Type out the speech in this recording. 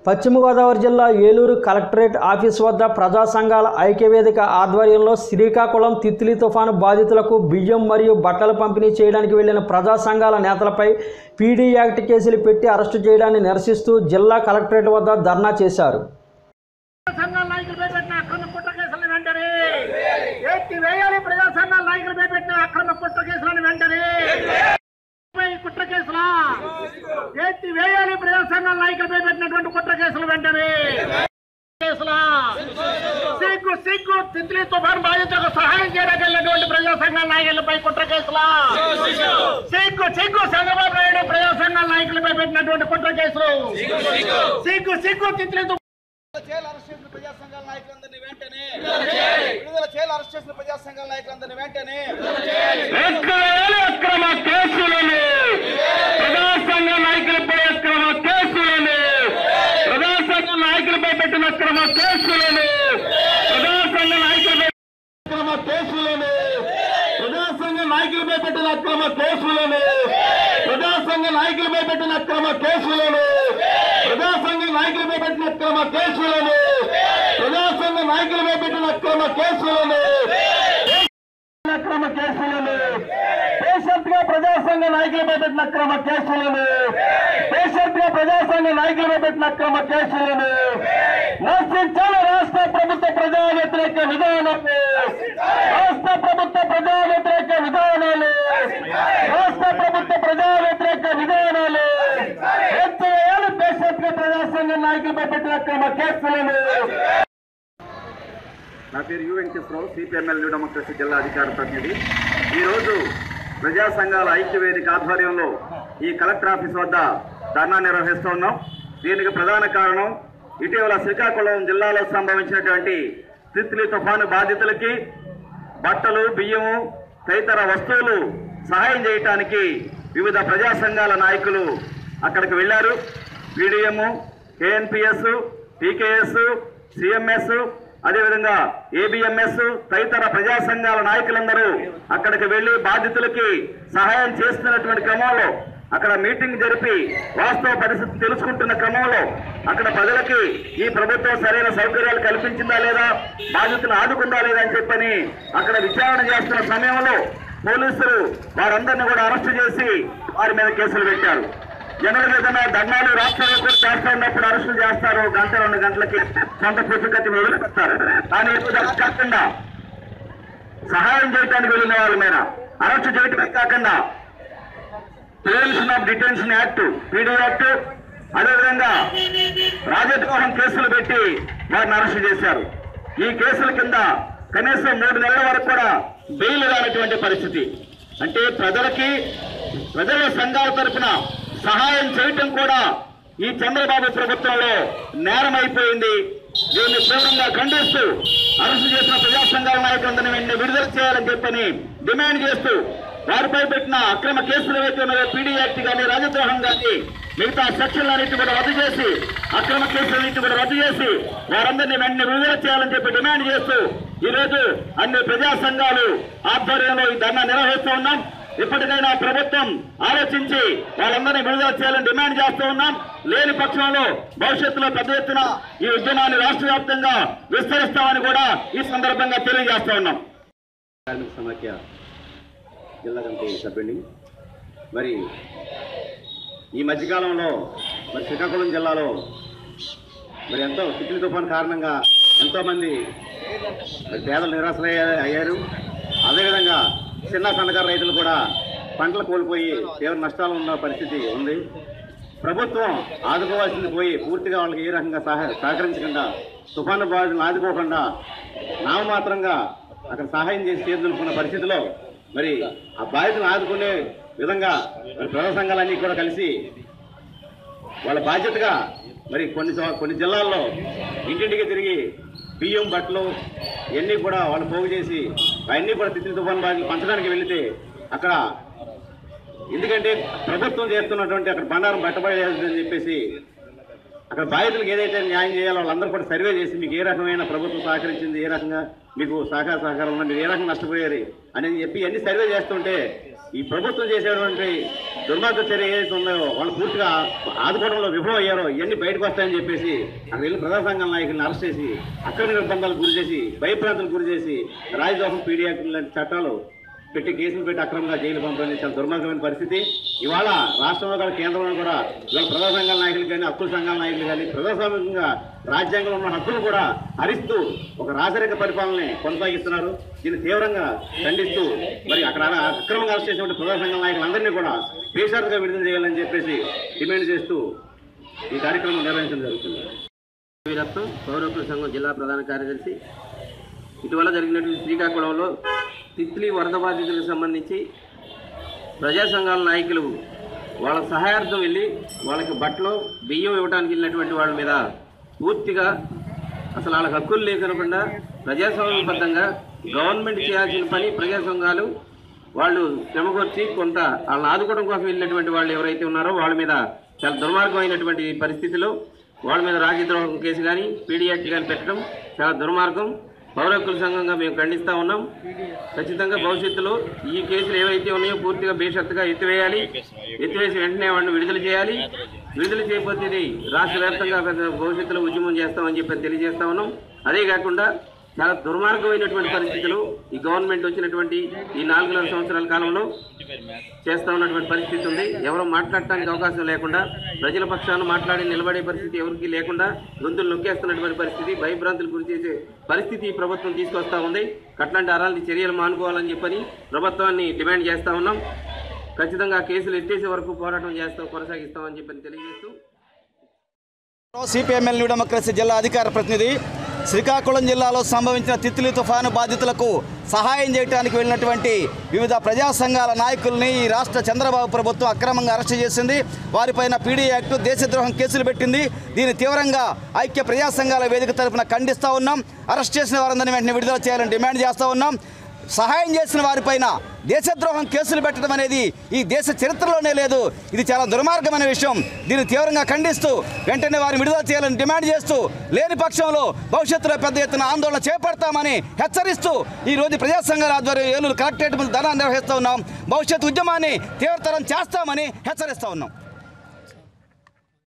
పశ్చిమ గోదావరి జిల్లా Eluru collectorate office వద్ద ప్రజా సంఘాల ఐక్యవేదిక ఆధ్వర్యంలో శ్రీకాకుళం తిత్లీ తుఫాను బాధితులకు బియ్యం మరియు బట్టలు పంపిణీ చేయడానికి వెళ్లిన ప్రజా సంఘాల నేతలపై పీడీ యాక్ట్ కేసులు పెట్టి అరెస్టు చేయడాన్ని నిరసిస్తూ జిల్లా కలెక్టరేట్ వద్ద ధర్నా చేశారు సంఘాల నాయకులపై పెట్టిన అక్రమ కుట్ర కేసులను వెంటనే ఎత్తి వేయాలి ప్రజా సంఘాల నాయకులపై పెట్టిన అక్రమ కుట్ర కేసులను వెంటనే పై కుట్ర కేసులా ఎత్తి వేయాలి ప్రజా సంఘాల నాయకులపై పెట్టినటువంటి కుట్ర కేసులు వెంటనే కేసులా సిగ్గు సిగ్గు తిత్లీ తుఫాన్ బాధితులకు సహాయం చేయడానికి వెళ్ళినటువంటి ప్రజా సంఘాల నాయకులపై కుట్ర కేసులా సిగ్గు సిగ్గు చంద్రబాబు నాయుడు ప్రజా సంఘాల నాయకులపై పెట్టినటువంటి కుట్ర కేసులు సిగ్గు సిగ్గు తిత్లీ తుఫాన్ చేయాలి అరెస్ట్ చేసిన ప్రజా సంఘాల నాయకులందరినీ వెంటనే విడుదల చేయాలి అరెస్ట్ చేసిన ప్రజా సంఘాల నాయకులందరినీ వెంటనే ఎక్కడేని అక్రమ కేసులను ప్రజా సంఘ నాయకులపై అక్రమ కేసులను ప్రజా సంఘ నాయకులపై పెట్టిన అక్రమ కేసులను ప్రజా సంఘ నాయకులపై అక్రమ కేసులను ప్రజా సంఘ నాయకులపై పెట్టిన అక్రమ కేసులను ప్రజా సంఘ నాయకులపై పెట్టిన అక్రమ కేసులను ప్రజా సంఘ నాయకులపై పెట్టిన అక్రమ కేసులను ప్రజా సంఘ నాయకులపై పెట్టిన అక్రమ కేసులను అక్రమ కేసులను పేషెంట్ గా ప్రజాసంఘ నాయకులపై పెట్టిన అక్రమ కేసులను పేషెంట్ గా ప్రజాసంఘ నాయకులపై పెట్టిన అక్రమ కేసులను నశించాలి రాష్ట్ర ప్రభుత్వ ప్రజా వ్యతిరేక విధానాలు రాష్ట్ర ప్రభుత్వ ప్రజా వ్యతిరేక విధానాలు రాష్ట్ర ప్రభుత్వ ప్రజా వ్యతిరేక విధానాలు ఎత్తివేయాలి పేషెంట్ గా ప్రజాసంఘ నాయకులపై పెట్టిన అక్రమ కేసులను నా పేరు U Venkateswara Rao CPML new democracy జిల్లా అధికార ప్రతినిధి ఈరోజు ప్రజా సంఘాల ఐక్యవేదిక ఆధ్వర్యంలో ఈ కలెక్టర్ ఆఫీస్ వద్ద ధర్నా నిర్వహిస్తూ ఉన్నాం దీనికి ప్రధాన కారణం ఇటీవల శ్రీకాకుళం జిల్లాలో సంభవించినటువంటి తిత్లీ తుఫాను బాధితులకి బట్టలు బియ్యము తదితర వస్తువులు సహాయం చేయటానికి వివిధ ప్రజా సంఘాల నాయకులు అక్కడికి వెళ్ళారు పీడిఎం కేఎన్పిఎస్ టీకేఎస్ సిఎంఎస్ అదేవిధంగా ఏబిఎంఎస్ తదితర ప్రజా సంఘాల నాయకులందరూ అక్కడికి వెళ్లి బాధితులకి సహాయం చేస్తున్నటువంటి క్రమంలో అక్కడ మీటింగ్ జరిపి వాస్తవ పరిస్థితి తెలుసుకుంటున్న క్రమంలో అక్కడ ప్రజలకి ఈ ప్రభుత్వం సరైన సౌకర్యాలు కల్పించిందా లేదా బాధితులు ఆదుకుందా లేదా అని చెప్పని అక్కడ విచారణ చేస్తున్న సమయంలో పోలీసులు వారందరినీ కూడా అరెస్టు చేసి వారి మీద కేసులు పెట్టారు జనరల్ ఏదైనా ధర్నాలు రాష్ట్ర కూడా చేస్తా ఉన్నప్పుడు అరెస్టులు చేస్తారు గంట రెండు గంటలకి సొంత పుస్తకతి వదిలిపెడతారు కానీ ఇప్పుడు అలా కాకుండా సహాయం చేయడానికి వెళ్ళిన వాళ్ళ మీద అరెస్ట్ చేయటమే కాకుండా prevention of detention act PD act అదేవిధంగా రాజద్రోహం కేసులు పెట్టి వారిని అరెస్ట్ చేశారు ఈ కేసుల కింద కనీసం మూడు నెలల వరకు కూడా బెయిల్ రానటువంటి పరిస్థితి అంటే ప్రజలకి ప్రజల సంఘాల తరపున సహాయం చేయటం కూడా ఈ చంద్రబాబు ప్రభుత్వంలో నేరం అయిపోయింది దీన్ని తీవ్రంగా ఖండిస్తూ అరెస్టు చేసిన ప్రజా సంఘాల నాయకులందరినీ వెంటనే విడుదల చేయాలని చెప్పని డిమాండ్ చేస్తూ వారిపై పెట్టిన అక్రమ కేసులు ఏవైతే ఉన్నాయో పీడీ యాక్ట్ కానీ రాజద్రోహం కానీ మిగతా సెక్షన్లన్నింటి కూడా రద్దు చేసి అక్రమ కేసులన్నింటి కూడా రద్దు చేసి వారందరినీ వెంటనే విడుదల చేయాలని చెప్పి డిమాండ్ చేస్తూ ఈ రోజు అన్ని ప్రజా సంఘాలు ఆధ్వర్యంలో ఈ ధర్నా నిర్వహిస్తూ ఉన్నాం ఇప్పటికైనా ప్రభుత్వం ఆలోచించి వాళ్ళందరినీ విడుదల చేయాలని డిమాండ్ చేస్తూ ఉన్నాం లేని పక్షంలో భవిష్యత్తులో పెద్ద ఎత్తున ఈ ఉద్యమాన్ని రాష్ట్ర వ్యాప్తంగా విస్తరిస్తామని కూడా ఈ సందర్భంగా తెలియజేస్తూ ఉన్నాం కార్మిక సమాఖ్య జిల్లా కమిటీ సభ్యుడిని మరి ఈ మధ్యకాలంలో మరి శ్రీకాకుళం జిల్లాలో మరి ఎంతో తిట్లి తుఫాన్ కారణంగా ఎంతోమంది మరి పేదలు నిరాశలయ్యా అయ్యారు అదేవిధంగా చిన్న సన్నకారు రైతులు కూడా పంటలు కోల్పోయి తీవ్ర నష్టాలు ఉన్న పరిస్థితి ఉంది ప్రభుత్వం ఆదుకోవాల్సింది పోయి పూర్తిగా వాళ్ళకి ఏ రకంగా సహ సహకరించకుండా తుఫాను బాధితులను ఆదుకోకుండా నామమాత్రంగా అక్కడ సహాయం చేసి చేతులుకున్న పరిస్థితిలో మరి ఆ బాధితులను ఆదుకునే విధంగా మరి ప్రజా సంఘాలన్నీ కూడా కలిసి వాళ్ళ బాధ్యతగా మరి కొన్ని సం- కొన్ని జిల్లాల్లో ఇంటింటికి తిరిగి బియ్యం బట్టలు ఇవన్నీ కూడా వాళ్ళు పోగు చేసి అవన్నీ కూడా తిత్లీ తుఫాన్ బాధ్యతలు పంచడానికి వెళితే అక్కడ ఎందుకంటే ప్రభుత్వం చేస్తున్నటువంటి అక్కడ బండారం పెట్టబడేదని చెప్పేసి అక్కడ బాధితులకు ఏదైతే న్యాయం చేయాలో వాళ్ళందరూ కూడా సర్వే చేసి మీకు ఏ రకమైన ప్రభుత్వం సహకరించింది ఏ రకంగా మీకు సహకార సహకారం ఉన్నా మీరు ఏ రకంగా నష్టపోయారు అనేది చెప్పి అన్ని సర్వే చేస్తుంటే ఈ ప్రభుత్వం చేసేటువంటి దుర్మార్గ చర్య ఏదైతే ఉందో వాళ్ళు పూర్తిగా ఆదుకోవడంలో విఫలం అయ్యారో ఇవన్నీ బయటకు వస్తాయని చెప్పేసి అక్కడ వెళ్ళి ప్రజా సంఘాల నాయకులను అరెస్ట్ చేసి అక్రమ నిర్బంధాలకు గురి చేసి భయప్రాంతాలకు గురి చేసి రాజదోహం పీడియాక్ట్ లాంటి చట్టాలు పెట్టి కేసులు పెట్టి అక్రమంగా జైలు పంపడం చాలా దుర్మార్గమైన పరిస్థితి ఇవాళ రాష్ట్రంలో కూడా కేంద్రంలో కూడా ఇవాళ ప్రజా సంఘాల నాయకులు కానీ హక్కుల సంఘాల నాయకులు కానీ ప్రజాస్వామ్యంగా రాజ్యాంగంలో ఉన్న హక్కులు కూడా హరిస్తూ ఒక రాజరిక పరిపాలనని కొనసాగిస్తున్నారు దీన్ని తీవ్రంగా ఖండిస్తూ మరి అక్కడ అక్రమంగా అరెస్ట్ చేసినటువంటి ప్రజా సంఘాల నాయకులందరినీ కూడా బేషరతుగా విడుదల చేయాలని చెప్పేసి డిమాండ్ చేస్తూ ఈ కార్యక్రమం నిర్వహించడం జరుగుతుంది వీరత్నం పౌరకుల సంఘం జిల్లా ప్రధాన కార్యదర్శి ఇటీవల జరిగినటువంటి శ్రీకాకుళంలో తిత్లీ వరద బాధితులకు సంబంధించి ప్రజా సంఘాల నాయకులు వాళ్ళ సహాయార్థం వెళ్ళి వాళ్ళకి బట్టలు బియ్యం ఇవ్వడానికి వెళ్ళినటువంటి వాళ్ళ మీద పూర్తిగా అసలు వాళ్ళకి హక్కులు లేకనకుండా ప్రజాస్వామ్యబద్ధంగా గవర్నమెంట్ చేయాల్సిన పని ప్రజా సంఘాలు వాళ్ళు శ్రమకొచ్చి కొంత వాళ్ళని ఆదుకోవడం కోసం వెళ్ళినటువంటి వాళ్ళు ఎవరైతే ఉన్నారో వాళ్ళ మీద చాలా దుర్మార్గమైనటువంటి పరిస్థితిలో వాళ్ళ మీద రాజద్రోహం కేసు కానీ పీడియాక్ట్ కానీ పెట్టడం చాలా దుర్మార్గం పౌర హక్కుల సంఘంగా మేము ఖండిస్తూ ఉన్నాం ఖచ్చితంగా భవిష్యత్తులో ఈ కేసులు ఏవైతే ఉన్నాయో పూర్తిగా బేషరతుగా ఎత్తివేయాలి ఎత్తివేసి వెంటనే వాడిని విడుదల చేయాలి విడుదల చేయకపోతే ఇది రాష్ట్ర వ్యాప్తంగా పెద్ద భవిష్యత్తులో ఉద్యమం చేస్తామని చెప్పి తెలియజేస్తా ఉన్నాం అదే కాకుండా చాలా దుర్మార్గమైనటువంటి పరిస్థితులు ఈ గవర్నమెంట్ వచ్చినటువంటి ఈ నాలుగున్నర సంవత్సరాల కాలంలో చేస్తా ఉన్నటువంటి పరిస్థితి ఉంది ఎవరు మాట్లాడటానికి అవకాశం లేకుండా ప్రజల పక్షాన మాట్లాడి నిలబడే పరిస్థితి ఎవరికి లేకుండా గొంతులు నొక్కేస్తున్నటువంటి పరిస్థితి భయభ్రాంతులు గురి చేసే పరిస్థితి ఈ ప్రభుత్వం తీసుకొస్తా ఉంది అట్లాంటి అరాలని చర్యలు మానుకోవాలని చెప్పని ప్రభుత్వాన్ని డిమాండ్ చేస్తా ఉన్నాం ఖచ్చితంగా ఆ కేసులు ఎత్తేసే వరకు పోరాటం చేస్తాం కొనసాగిస్తామని చెప్పని తెలియజేస్తూ సిపిఎంఎల్ న్యూ డెమోక్రసీ జిల్లా అధికార ప్రతినిధి శ్రీకాకుళం జిల్లాలో సంభవించిన తిత్లీ తుఫాను బాధితులకు సహాయం చేయడానికి వెళ్ళినటువంటి వివిధ ప్రజా సంఘాల నాయకుల్ని ఈ రాష్ట్ర చంద్రబాబు ప్రభుత్వం అక్రమంగా అరెస్ట్ చేసింది వారిపైన పీడీ యాక్ట్ దేశద్రోహం కేసులు పెట్టింది దీన్ని తీవ్రంగా ఐక్య ప్రజా సంఘాల వేదిక తరపున ఖండిస్తూ ఉన్నాం అరెస్ట్ చేసిన వారందరినీ వెంటనే విడుదల చేయాలని డిమాండ్ చేస్తూ ఉన్నాం సహాయం చేసిన వారిపైన దేశద్రోహం కేసులు పెట్టడం అనేది ఈ దేశ చరిత్రలోనే లేదు ఇది చాలా దుర్మార్గమైన విషయం దీన్ని తీవ్రంగా ఖండిస్తూ వెంటనే వారిని విడుదల చేయాలని డిమాండ్ చేస్తూ లేని పక్షంలో భవిష్యత్తులో పెద్ద ఎత్తున ఆందోళన చేపడతామని హెచ్చరిస్తూ ఈ రోజు ప్రజా సంఘాల ఆధ్వర్యం ఏలూరు కలెక్టరేట్ ముందు ధర్నా నిర్వహిస్తూ ఉన్నాం భవిష్యత్ ఉద్యమాన్ని తీవ్రతరం చేస్తామని హెచ్చరిస్తూ ఉన్నాం